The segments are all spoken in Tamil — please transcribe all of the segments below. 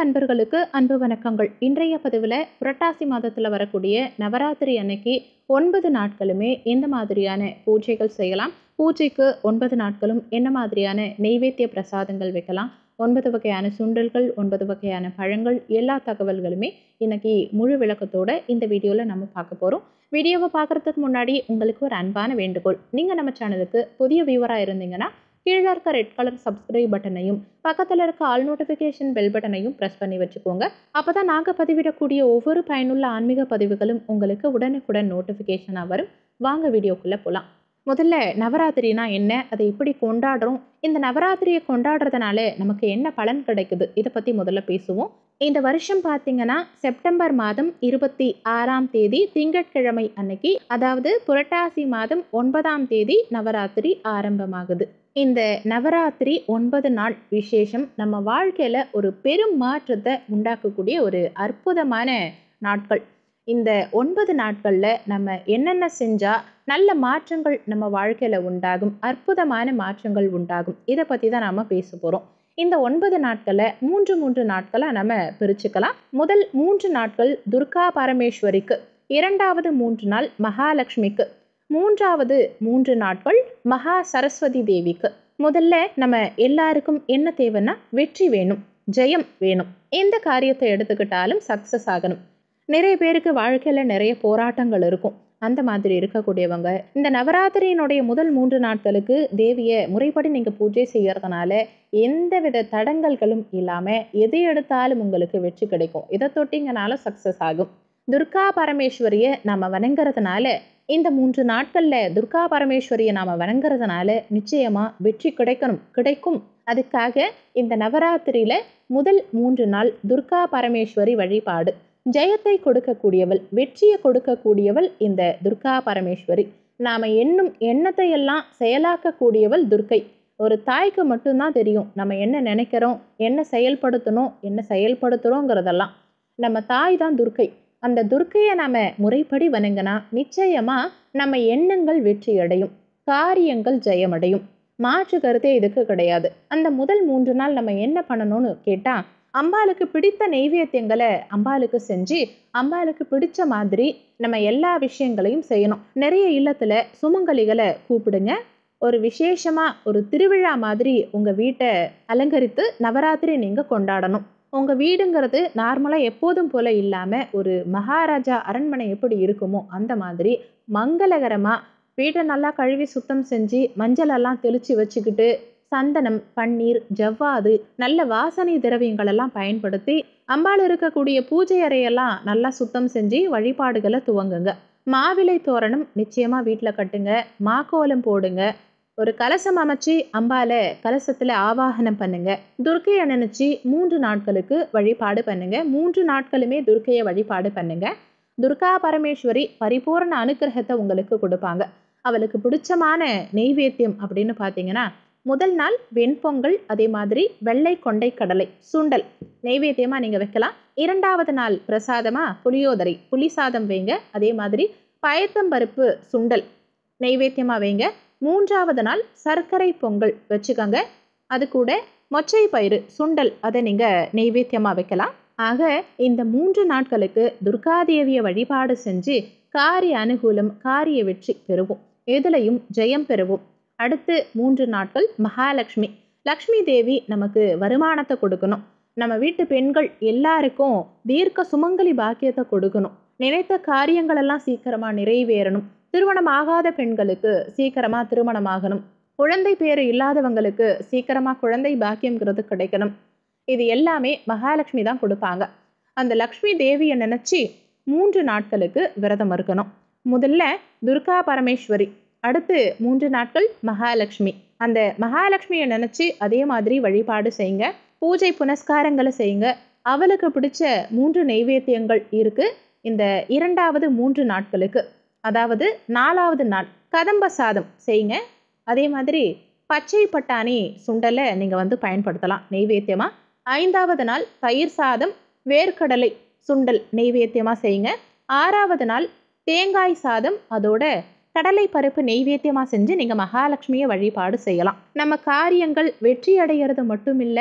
அன்பர்களுக்கு அன்பு வணக்கங்கள் இன்றைய பதிவில் புரட்டாசி மாதத்தில் வரக்கூடிய நவராத்திரி அன்னைக்கு ஒன்பது நாட்களுமே எந்த மாதிரியான பூஜைகள் செய்யலாம் பூஜைக்கு ஒன்பது நாட்களும் என்ன மாதிரியான நெய்வேத்திய பிரசாதங்கள் வைக்கலாம் ஒன்பது வகையான சுண்டல்கள் ஒன்பது வகையான பழங்கள் எல்லா தகவல்களுமே இன்னைக்கு முழு விளக்கத்தோட இந்த வீடியோவில் நம்ம பார்க்க போகிறோம் வீடியோவை பார்க்குறதுக்கு முன்னாடி உங்களுக்கு ஒரு அன்பான வேண்டுகோள் நீங்கள் நம்ம சேனலுக்கு புதிய வியூவராக இருந்தீங்கன்னா கீழே இருக்க ரெட் கலர் சப்ஸ்கிரைப் பட்டனையும் பக்கத்தில் இருக்க ஆல் நோட்டிஃபிகேஷன் பெல் பட்டனையும் ப்ரெஸ் பண்ணி வச்சுக்கோங்க அப்போ தான் நாங்கள் பதிவிடக்கூடிய ஒவ்வொரு பயனுள்ள ஆன்மீக பதிவுகளும் உங்களுக்கு உடனுக்குடன் நோட்டிஃபிகேஷனாக வரும் வாங்க வீடியோக்குள்ளே போகலாம் முதல்ல நவராத்திரினா என்ன அதை எப்படி கொண்டாடுறோம் இந்த நவராத்திரியை கொண்டாடுறதுனால நமக்கு என்ன பலன் கிடைக்குது இதை பற்றி முதல்ல பேசுவோம் இந்த வருஷம் பார்த்தீங்கன்னா செப்டம்பர் மாதம் இருபத்தி ஆறாம் தேதி திங்கட்கிழமை அன்னைக்கு அதாவது புரட்டாசி மாதம் ஒன்பதாம் தேதி நவராத்திரி ஆரம்பமாகுது இந்த நவராத்திரி ஒன்பது நாள் விசேஷம் நம்ம வாழ்க்கையில் ஒரு பெரும் மாற்றத்தை உண்டாக்கக்கூடிய ஒரு அற்புதமான நாட்கள் இந்த ஒன்பது நாட்களில் நம்ம என்னென்ன செஞ்சால் நல்ல மாற்றங்கள் நம்ம வாழ்க்கையில் உண்டாகும் அற்புதமான மாற்றங்கள் உண்டாகும் இதை பற்றி தான் நாம் பேச போகிறோம் இந்த ஒன்பது நாட்களை மூன்று மூன்று நாட்களாக நம்ம பிரிச்சுக்கலாம் முதல் மூன்று நாட்கள் துர்கா பரமேஸ்வரிக்கு இரண்டாவது மூன்று நாள் மகாலட்சுமிக்கு மூன்றாவது மூன்று நாட்கள் மகா சரஸ்வதி தேவிக்கு முதல்ல நம்ம எல்லாருக்கும் என்ன தேவைன்னா வெற்றி வேணும் ஜெயம் வேணும் எந்த காரியத்தை எடுத்துக்கிட்டாலும் சக்ஸஸ் ஆகணும் நிறைய பேருக்கு வாழ்க்கையில் நிறைய போராட்டங்கள் இருக்கும் அந்த மாதிரி இருக்கக்கூடியவங்க இந்த நவராத்திரியினுடைய முதல் மூன்று நாட்களுக்கு தேவியை முறைப்படி நீங்கள் பூஜை செய்யறதுனால எந்தவித தடங்கல்களும் இல்லாமல் எது எடுத்தாலும் உங்களுக்கு வெற்றி கிடைக்கும் இதை தொட்டிங்கனால சக்ஸஸ் ஆகும் துர்கா பரமேஸ்வரியை நம்ம வணங்குறதுனால இந்த மூன்று நாட்களில் துர்கா பரமேஸ்வரியை நாம் வணங்குறதுனால நிச்சயமாக வெற்றி கிடைக்கணும் கிடைக்கும் அதுக்காக இந்த நவராத்திரியில் முதல் மூன்று நாள் துர்கா பரமேஸ்வரி வழிபாடு ஜெயத்தை கொடுக்கக்கூடியவள் வெற்றியை கொடுக்கக்கூடியவள் இந்த துர்கா பரமேஸ்வரி நாம் எண்ணும் எண்ணத்தை எல்லாம் செயலாக்கக்கூடியவள் துர்க்கை ஒரு தாய்க்கு மட்டும்தான் தெரியும் நம்ம என்ன நினைக்கிறோம் என்ன செயல்படுத்தணும் என்ன செயல்படுத்துகிறோங்கிறதெல்லாம் நம்ம தாய் தான் துர்க்கை அந்த துர்க்கையை நம்ம முறைப்படி வணங்கினா நிச்சயமாக நம்ம எண்ணங்கள் வெற்றி அடையும் காரியங்கள் ஜெயமடையும் மாற்று கருத்தே இதுக்கு கிடையாது அந்த முதல் மூன்று நாள் நம்ம என்ன பண்ணணும்னு கேட்டால் அம்பாளுக்கு பிடித்த நெய்வேத்தியங்களை அம்பாளுக்கு செஞ்சு அம்பாளுக்கு பிடிச்ச மாதிரி நம்ம எல்லா விஷயங்களையும் செய்யணும் நிறைய இல்லத்தில் சுமங்கலிகளை கூப்பிடுங்க ஒரு விசேஷமாக ஒரு திருவிழா மாதிரி உங்கள் வீட்டை அலங்கரித்து நவராத்திரி நீங்கள் கொண்டாடணும் உங்கள் வீடுங்கிறது நார்மலாக எப்போதும் போல் இல்லாமல் ஒரு மகாராஜா அரண்மனை எப்படி இருக்குமோ அந்த மாதிரி மங்களகரமாக வீட்டை நல்லா கழுவி சுத்தம் செஞ்சு மஞ்சளெல்லாம் தெளித்து வச்சுக்கிட்டு சந்தனம் பன்னீர் ஜவ்வாது நல்ல வாசனை திரவியங்களெல்லாம் பயன்படுத்தி அம்பாள் இருக்கக்கூடிய பூஜை அறையெல்லாம் நல்லா சுத்தம் செஞ்சு வழிபாடுகளை துவங்குங்க மாவிலை தோரணம் நிச்சயமாக வீட்டில் கட்டுங்க மாக்கோலம் போடுங்க ஒரு கலசம் அமைச்சு அம்பால கலசத்தில் ஆவாகனம் பண்ணுங்க துர்க்கையை நினச்சி மூன்று நாட்களுக்கு வழிபாடு பண்ணுங்க மூன்று நாட்களுமே துர்க்கையை வழிபாடு பண்ணுங்க துர்கா பரமேஸ்வரி பரிபூர்ண அனுக்கிரகத்தை உங்களுக்கு கொடுப்பாங்க அவளுக்கு பிடிச்சமான நெய்வேத்தியம் அப்படின்னு பார்த்தீங்கன்னா முதல் நாள் வெண்பொங்கல் அதே மாதிரி வெள்ளை கொண்டை கடலை சுண்டல் நெய்வேத்தியமாக நீங்கள் வைக்கலாம் இரண்டாவது நாள் பிரசாதமாக புளியோதரை புளி சாதம் வைங்க அதே மாதிரி பயத்தம்பருப்பு சுண்டல் நெய்வேத்தியமாக வைங்க மூன்றாவது நாள் சர்க்கரை பொங்கல் வச்சுக்கோங்க அது கூட மொச்சை பயிறு சுண்டல் அதை நீங்கள் நெய்வேத்தியமாக வைக்கலாம் ஆக இந்த மூன்று நாட்களுக்கு துர்காதேவியை வழிபாடு செஞ்சு காரிய அனுகூலம் காரிய வெற்றி பெறுவோம் எதுலையும் ஜெயம் பெறுவோம் அடுத்து மூன்று நாட்கள் மகாலட்சுமி லக்ஷ்மி தேவி நமக்கு வருமானத்தை கொடுக்கணும் நம்ம வீட்டு பெண்கள் எல்லாருக்கும் தீர்க்க சுமங்கலி பாக்கியத்தை கொடுக்கணும் நினைத்த காரியங்கள் எல்லாம் சீக்கிரமாக நிறைவேறணும் திருமணம் ஆகாத பெண்களுக்கு சீக்கிரமாக திருமணமாகணும் குழந்தை பேர் இல்லாதவங்களுக்கு சீக்கிரமாக குழந்தை பாக்கியங்கிறது கிடைக்கணும் இது எல்லாமே மகாலட்சுமி தான் கொடுப்பாங்க அந்த லக்ஷ்மி தேவியை நினச்சி மூன்று நாட்களுக்கு விரதம் இருக்கணும் முதல்ல துர்கா பரமேஸ்வரி அடுத்து மூன்று நாட்கள் மகாலட்சுமி அந்த மகாலட்சுமியை நினச்சி அதே மாதிரி வழிபாடு செய்யுங்க பூஜை புனஸ்காரங்களை செய்யுங்க அவளுக்கு பிடிச்ச மூன்று நெய்வேத்தியங்கள் இருக்கு இந்த இரண்டாவது மூன்று நாட்களுக்கு அதாவது நாலாவது நாள் கதம்ப சாதம் செய்யுங்க அதே மாதிரி பச்சை பட்டாணி சுண்டலை நீங்கள் வந்து பயன்படுத்தலாம் நெய்வேத்தியமாக ஐந்தாவது நாள் தயிர் சாதம் வேர்க்கடலை சுண்டல் நெய்வேத்தியமாக செய்யுங்க ஆறாவது நாள் தேங்காய் சாதம் அதோட கடலை பருப்பு நெய்வேத்தியமாக செஞ்சு நீங்கள் மகாலட்சுமியை வழிபாடு செய்யலாம் நம்ம காரியங்கள் வெற்றி அடைகிறது மட்டும் இல்லை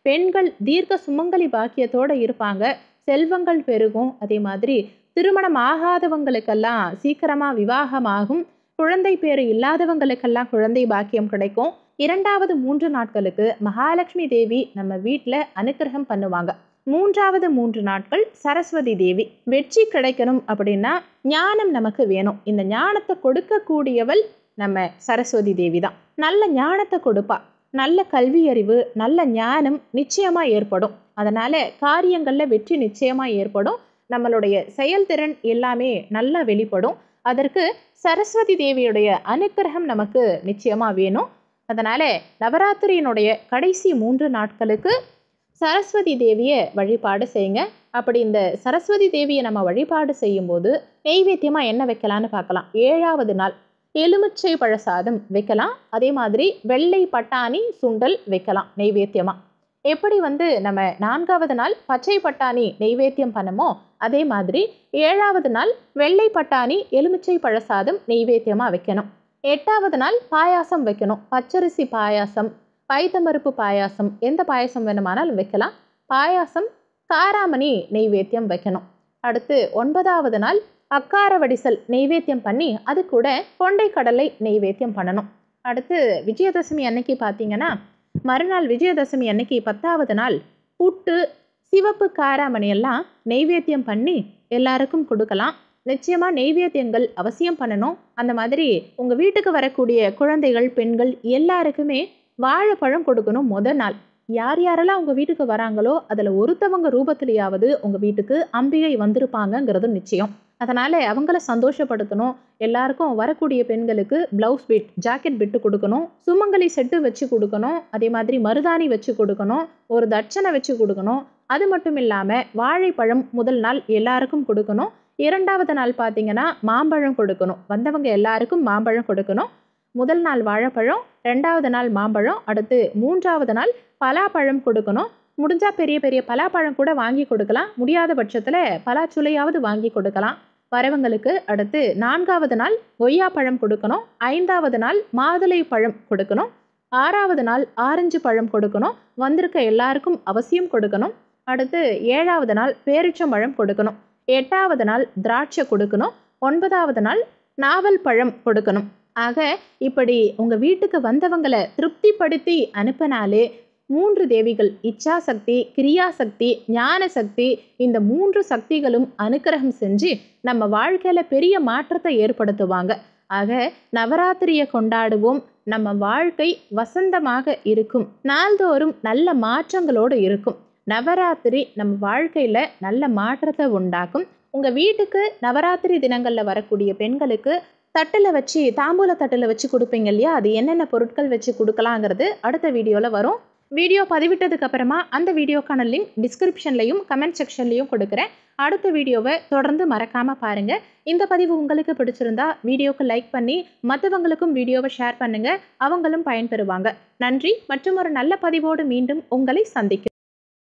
பெண்கள் தீர்க்க சுமங்கலி பாக்கியத்தோடு இருப்பாங்க செல்வங்கள் பெருகும் அதே மாதிரி திருமணம் ஆகாதவங்களுக்கெல்லாம் சீக்கிரமாக விவாகமாகும் குழந்தை பேறு இல்லாதவங்களுக்கெல்லாம் குழந்தை பாக்கியம் கிடைக்கும் இரண்டாவது மூன்று நாட்களுக்கு மகாலட்சுமி தேவி நம்ம வீட்டில் அனுக்கிரகம் பண்ணுவாங்க மூன்றாவது மூன்று நாட்கள் சரஸ்வதி தேவி வெற்றி கிடைக்கணும் அப்படின்னா ஞானம் நமக்கு வேணும் இந்த ஞானத்தை கொடுக்கக்கூடியவள் நம்ம சரஸ்வதி தேவி தான் நல்ல ஞானத்தை கொடுப்பா நல்ல கல்வி அறிவு நல்ல ஞானம் நிச்சயமாக ஏற்படும் அதனால் காரியங்களில் வெற்றி நிச்சயமாக ஏற்படும் நம்மளுடைய செயல்திறன் எல்லாமே நல்லா வெளிப்படும் அதற்கு சரஸ்வதி தேவியுடைய அனுக்கிரகம் நமக்கு நிச்சயமாக வேணும் அதனால் நவராத்திரியினுடைய கடைசி மூன்று நாட்களுக்கு சரஸ்வதி தேவியை வழிபாடு செய்யுங்க அப்படி இந்த சரஸ்வதி தேவியை நம்ம வழிபாடு செய்யும்போது நெய்வேத்தியமாக என்ன வைக்கலான்னு பார்க்கலாம் ஏழாவது நாள் எலுமிச்சை பழ சாதம் வைக்கலாம் அதே மாதிரி வெள்ளை பட்டாணி சுண்டல் வைக்கலாம் நெய்வேத்தியமாக எப்படி வந்து நம்ம நான்காவது நாள் பச்சை பட்டாணி நெய்வேத்தியம் பண்ணமோ அதே மாதிரி ஏழாவது நாள் வெள்ளை பட்டாணி எலுமிச்சை பழசாதம் நெய்வேத்தியமாக வைக்கணும் எட்டாவது நாள் பாயாசம் வைக்கணும் பச்சரிசி பாயாசம் பைத்தம்பருப்பு பாயாசம் எந்த பாயாசம் வேணுமானாலும் வைக்கலாம் பாயாசம் காராமணி நெய்வேத்தியம் வைக்கணும் அடுத்து ஒன்பதாவது நாள் அக்கார வடிசல் நெய்வேத்தியம் பண்ணி அது கூட கொண்டை கடலை நெய்வேத்தியம் பண்ணணும் அடுத்து விஜயதசமி அன்னைக்கு பார்த்தீங்கன்னா மறுநாள் விஜயதசமி அன்னைக்கு பத்தாவது நாள் புட்டு சிவப்பு காராமணி எல்லாம் நெய்வேத்தியம் பண்ணி எல்லாருக்கும் கொடுக்கலாம் நிச்சயமாக நெய்வேத்தியங்கள் அவசியம் பண்ணணும் அந்த மாதிரி உங்கள் வீட்டுக்கு வரக்கூடிய குழந்தைகள் பெண்கள் எல்லாருக்குமே வாழைப்பழம் கொடுக்கணும் முத நாள் யார் யாரெல்லாம் உங்கள் வீட்டுக்கு வராங்களோ அதில் ஒருத்தவங்க ரூபத்திலேயாவது உங்கள் வீட்டுக்கு அம்பிகை வந்திருப்பாங்கங்கிறது நிச்சயம் அதனால் அவங்கள சந்தோஷப்படுத்தணும் எல்லாருக்கும் வரக்கூடிய பெண்களுக்கு ப்ளவுஸ் பிட் ஜாக்கெட் பிட்டு கொடுக்கணும் சுமங்கலி செட்டு வச்சு கொடுக்கணும் அதே மாதிரி மருதாணி வச்சு கொடுக்கணும் ஒரு தட்சணை வச்சு கொடுக்கணும் அது மட்டும் இல்லாமல் வாழைப்பழம் முதல் நாள் எல்லாருக்கும் கொடுக்கணும் இரண்டாவது நாள் பார்த்தீங்கன்னா மாம்பழம் கொடுக்கணும் வந்தவங்க எல்லாருக்கும் மாம்பழம் கொடுக்கணும் முதல் நாள் வாழைப்பழம் ரெண்டாவது நாள் மாம்பழம் அடுத்து மூன்றாவது நாள் பலாப்பழம் கொடுக்கணும் முடிஞ்சால் பெரிய பெரிய பலாப்பழம் கூட வாங்கி கொடுக்கலாம் முடியாத பட்சத்தில் பலாச்சுளையாவது வாங்கி கொடுக்கலாம் வரவங்களுக்கு அடுத்து நான்காவது நாள் கொய்யாப்பழம் கொடுக்கணும் ஐந்தாவது நாள் மாதுளை பழம் கொடுக்கணும் ஆறாவது நாள் ஆரஞ்சு பழம் கொடுக்கணும் வந்திருக்க எல்லாருக்கும் அவசியம் கொடுக்கணும் அடுத்து ஏழாவது நாள் பேரிச்சம்பழம் கொடுக்கணும் எட்டாவது நாள் திராட்சை கொடுக்கணும் ஒன்பதாவது நாள் நாவல் பழம் கொடுக்கணும் ஆக இப்படி உங்கள் வீட்டுக்கு வந்தவங்களை திருப்திப்படுத்தி அனுப்பினாலே மூன்று தேவிகள் இச்சா சக்தி கிரியா சக்தி ஞான சக்தி இந்த மூன்று சக்திகளும் அனுக்கிரகம் செஞ்சு நம்ம வாழ்க்கையில் பெரிய மாற்றத்தை ஏற்படுத்துவாங்க ஆக நவராத்திரியை கொண்டாடுவோம் நம்ம வாழ்க்கை வசந்தமாக இருக்கும் நாள்தோறும் நல்ல மாற்றங்களோடு இருக்கும் நவராத்திரி நம்ம வாழ்க்கையில் நல்ல மாற்றத்தை உண்டாக்கும் உங்கள் வீட்டுக்கு நவராத்திரி தினங்களில் வரக்கூடிய பெண்களுக்கு தட்டில் வச்சு தாம்பூல தட்டில் வச்சு கொடுப்பீங்க இல்லையா அது என்னென்ன பொருட்கள் வச்சு கொடுக்கலாங்கிறது அடுத்த வீடியோவில் வரும் வீடியோ பதிவிட்டதுக்கு அப்புறமா அந்த வீடியோக்கான லிங்க் டிஸ்கிரிப்ஷன்லையும் கமெண்ட் செக்ஷன்லையும் கொடுக்குறேன் அடுத்த வீடியோவை தொடர்ந்து மறக்காமல் பாருங்கள் இந்த பதிவு உங்களுக்கு பிடிச்சிருந்தா வீடியோக்கு லைக் பண்ணி மற்றவங்களுக்கும் வீடியோவை ஷேர் பண்ணுங்கள் அவங்களும் பயன்பெறுவாங்க நன்றி மற்றும் ஒரு நல்ல பதிவோடு மீண்டும் உங்களை சந்திக்கிறேன்